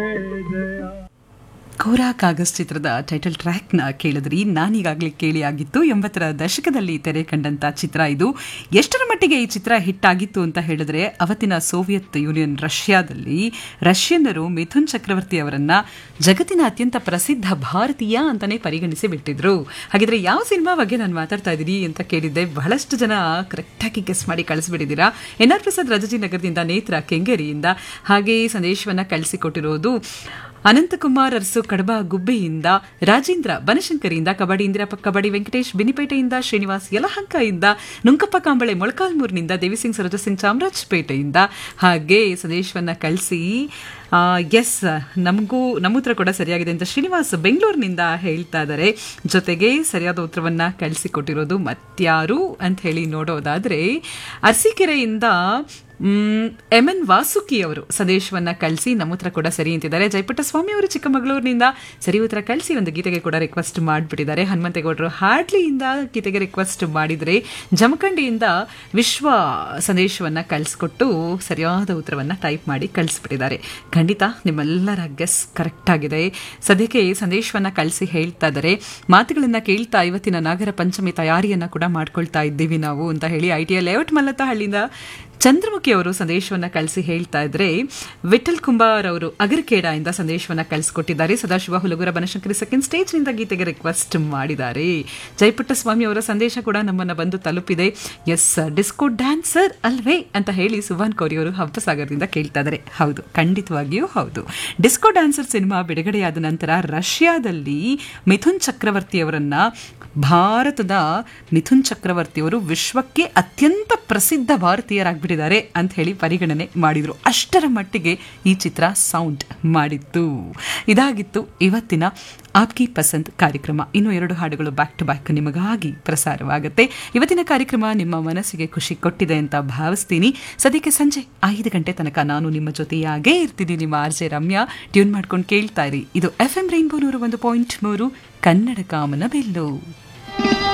ಜಯ ಕೋರಾ ಕಾಗಸ್ ಚಿತ್ರದ ಟೈಟಲ್ ಟ್ರ್ಯಾಕ್ನ ಕೇಳಿದ್ರಿ ನಾನೀಗಾಗಲೇ ಕೇಳಿ ಆಗಿತ್ತು ಎಂಬತ್ತರ ದಶಕದಲ್ಲಿ ತೆರೆ ಕಂಡಂತ ಚಿತ್ರ ಇದು ಎಷ್ಟರ ಮಟ್ಟಿಗೆ ಈ ಚಿತ್ರ ಹಿಟ್ ಆಗಿತ್ತು ಅಂತ ಹೇಳಿದ್ರೆ ಅವತ್ತಿನ ಸೋವಿಯತ್ ಯೂನಿಯನ್ ರಷ್ಯಾದಲ್ಲಿ ರಷ್ಯನ್ನರು ಮಿಥುನ್ ಚಕ್ರವರ್ತಿ ಅವರನ್ನ ಜಗತ್ತಿನ ಅತ್ಯಂತ ಪ್ರಸಿದ್ಧ ಭಾರತೀಯ ಅಂತಾನೆ ಪರಿಗಣಿಸಿ ಬಿಟ್ಟಿದ್ರು ಹಾಗಿದ್ರೆ ಯಾವ ಸಿನಿಮಾ ಬಗ್ಗೆ ನಾನು ಮಾತಾಡ್ತಾ ಇದ್ದೀನಿ ಅಂತ ಕೇಳಿದ್ದೆ ಬಹಳಷ್ಟು ಜನ ಕರೆಕ್ಟಾಗಿ ಗೆಸ್ ಮಾಡಿ ಕಳಿಸ್ಬಿಟ್ಟಿದ್ದೀರಾ ಎನ್ ಆರ್ ಪ್ರಸಾದ್ ರಜಜಿನಗರದಿಂದ ನೇತ್ರ ಕೆಂಗೇರಿಯಿಂದ ಹಾಗೆ ಸಂದೇಶವನ್ನ ಕಳಿಸಿಕೊಟ್ಟಿರೋದು ಅನಂತಕುಮಾರ್ ಅರಸು ಕಡಬ ಗುಬ್ಬೆಯಿಂದ ರಾಜೇಂದ್ರ ಬನಶಂಕರಿಯಿಂದ ಕಬಡ್ಡಿ ಇಂದಿರಪ್ಪ ಕಬಡ್ಡಿ ವೆಂಕಟೇಶ್ ಬಿನಿಪೇಟೆಯಿಂದ ಶ್ರೀನಿವಾಸ್ ಯಲಹಂಕಯಿಂದ ನುಂಕಪ್ಪ ಕಾಂಬಳೆ ಮೊಳಕಾಲ್ಮೂರಿನಿಂದ ದೇವಿಸಿಂಗ್ ಸರೋಜ ಸಿಂಗ್ ಚಾಮರಾಜಪೇಟೆಯಿಂದ ಹಾಗೆ ಸಂದೇಶವನ್ನ ಕಳಿಸಿ ಎಸ್ ನಮಗೂ ನಮ್ಮ ಉತ್ತರ ಕೂಡ ಸರಿಯಾಗಿದೆ ಅಂತ ಶ್ರೀನಿವಾಸ್ ಬೆಂಗಳೂರಿನಿಂದ ಹೇಳ್ತಾ ಇದ್ದಾರೆ ಜೊತೆಗೆ ಸರಿಯಾದ ಉತ್ತರವನ್ನ ಕಳಿಸಿಕೊಟ್ಟಿರೋದು ಮತ್ಯಾರು ಅಂತ ಹೇಳಿ ನೋಡೋದಾದ್ರೆ ಅರಸೀಕೆರೆಯಿಂದ ಎಂ ಎನ್ ವಾಸುಕಿ ಅವರು ಸಂದೇಶವನ್ನ ಕಳಿಸಿ ನಮ್ಮ ಉತ್ತರ ಕೂಡ ಸರಿ ಅಂತಿದ್ದಾರೆ ಜಯಪುಟ್ಟ ಸ್ವಾಮಿ ಅವರು ಚಿಕ್ಕಮಗಳೂರಿನಿಂದ ಸರಿ ಉತ್ತರ ಕಳಿಸಿ ಒಂದು ಗೀತೆಗೆ ಕೂಡ ರಿಕ್ವೆಸ್ಟ್ ಮಾಡಿಬಿಟ್ಟಿದ್ದಾರೆ ಹನುಮಂತೇಗೌಡರು ಹಾಡ್ಲಿಯಿಂದ ಗೀತೆಗೆ ರಿಕ್ವೆಸ್ಟ್ ಮಾಡಿದರೆ ಜಮಖಂಡಿಯಿಂದ ವಿಶ್ವ ಸಂದೇಶವನ್ನ ಕಳಿಸ್ಕೊಟ್ಟು ಸರಿಯಾದ ಉತ್ತರವನ್ನ ಟೈಪ್ ಮಾಡಿ ಕಳಿಸ್ಬಿಟ್ಟಿದ್ದಾರೆ ಖಂಡಿತ ನಿಮ್ಮೆಲ್ಲರ ಗೆಸ್ ಕರೆಕ್ಟ್ ಆಗಿದೆ ಸದ್ಯಕ್ಕೆ ಸಂದೇಶವನ್ನ ಕಳಿಸಿ ಹೇಳ್ತಾ ಇದ್ದಾರೆ ಮಾತುಗಳನ್ನ ಕೇಳ್ತಾ ಇವತ್ತಿನ ನಾಗರ ಪಂಚಮಿ ತಯಾರಿಯನ್ನ ಕೂಡ ಮಾಡ್ಕೊಳ್ತಾ ಇದ್ದೀವಿ ನಾವು ಅಂತ ಹೇಳಿ ಐ ಟಿ ಐ ಲೇಔಟ್ ಮಲ್ಲತ್ತಹಳ್ಳಿಯಿಂದ ಚಂದ್ರಮುಖಿ ಅವರು ಸಂದೇಶವನ್ನ ಕಳಿಸಿ ಹೇಳ್ತಾ ಇದ್ರೆ ವಿಠಲ್ ಕುಂಬಾರ್ ಅವರು ಅಗರಕೇಡ ಇಂದ ಸಂದೇಶವನ್ನ ಕಳಿಸಿಕೊಟ್ಟಿದ್ದಾರೆ ಸದಾಶಿವ ಹುಲಗುರ ಬನಶಂಕರಿ ಸೆಕೆಂಡ್ ಸ್ಟೇಜ್ ನಿಂದ ಗೀತೆಗೆ ರಿಕ್ವೆಸ್ಟ್ ಮಾಡಿದ್ದಾರೆ ಜಯಪುಟ್ಟ ಸ್ವಾಮಿ ಅವರ ಸಂದೇಶ ಕೂಡ ನಮ್ಮನ್ನ ಬಂದು ತಲುಪಿದೆ ಎಸ್ ಡಿಸ್ಕೋ ಡ್ಯಾನ್ಸರ್ ಅಲ್ವೇ ಅಂತ ಹೇಳಿ ಸುಭಾನ್ ಕೋರಿ ಅವರು ಹಬ್ಬಸಾಗರದಿಂದ ಕೇಳ್ತಾ ಇದ್ದಾರೆ ಹೌದು ಖಂಡಿತವಾಗಿಯೂ ಹೌದು ಡಿಸ್ಕೋ ಡ್ಯಾನ್ಸರ್ ಸಿನಿಮಾ ಬಿಡುಗಡೆಯಾದ ನಂತರ ರಷ್ಯಾದಲ್ಲಿ ಮಿಥುನ್ ಚಕ್ರವರ್ತಿ ಅವರನ್ನ ಭಾರತದ ಮಿಥುನ್ ಚಕ್ರವರ್ತಿಯವರು ವಿಶ್ವಕ್ಕೆ ಅತ್ಯಂತ ಪ್ರಸಿದ್ಧ ಭಾರತೀಯರಾಗ್ಬಿಟ್ಟಿದ್ದಾರೆ ಅಂತ ಹೇಳಿ ಪರಿಗಣನೆ ಮಾಡಿದ್ರು ಅಷ್ಟರ ಮಟ್ಟಿಗೆ ಈ ಚಿತ್ರ ಸೌಂಡ್ ಮಾಡಿತ್ತು ಇದಾಗಿತ್ತು ಇವತ್ತಿನ ಆಪ್ಕಿ ಪಸಂದ್ ಕಾರ್ಯಕ್ರಮ ಇನ್ನು ಎರಡು ಹಾಡುಗಳು ಬ್ಯಾಕ್ ಟು ಬ್ಯಾಕ್ ನಿಮಗಾಗಿ ಪ್ರಸಾರವಾಗುತ್ತೆ ಇವತ್ತಿನ ಕಾರ್ಯಕ್ರಮ ನಿಮ್ಮ ಮನಸ್ಸಿಗೆ ಖುಷಿ ಕೊಟ್ಟಿದೆ ಅಂತ ಭಾವಿಸ್ತೀನಿ ಸದ್ಯಕ್ಕೆ ಸಂಜೆ ಐದು ಗಂಟೆ ತನಕ ನಾನು ನಿಮ್ಮ ಜೊತೆಯಾಗೇ ಇರ್ತೀನಿ ನಿಮ್ಮ ಆರ್ ಜೆ ರಮ್ಯಾ ಟ್ಯೂನ್ ಮಾಡ್ಕೊಂಡು ಕೇಳ್ತಾ ಇರಿ ಇದು ಎಫ್ ಎಂ ರೈನ್ಬೋ ನೂರು ಒಂದು ಪಾಯಿಂಟ್ ಮೂರು ಕನ್ನಡ ಕಾಮನ ಬೆಲ್ಲು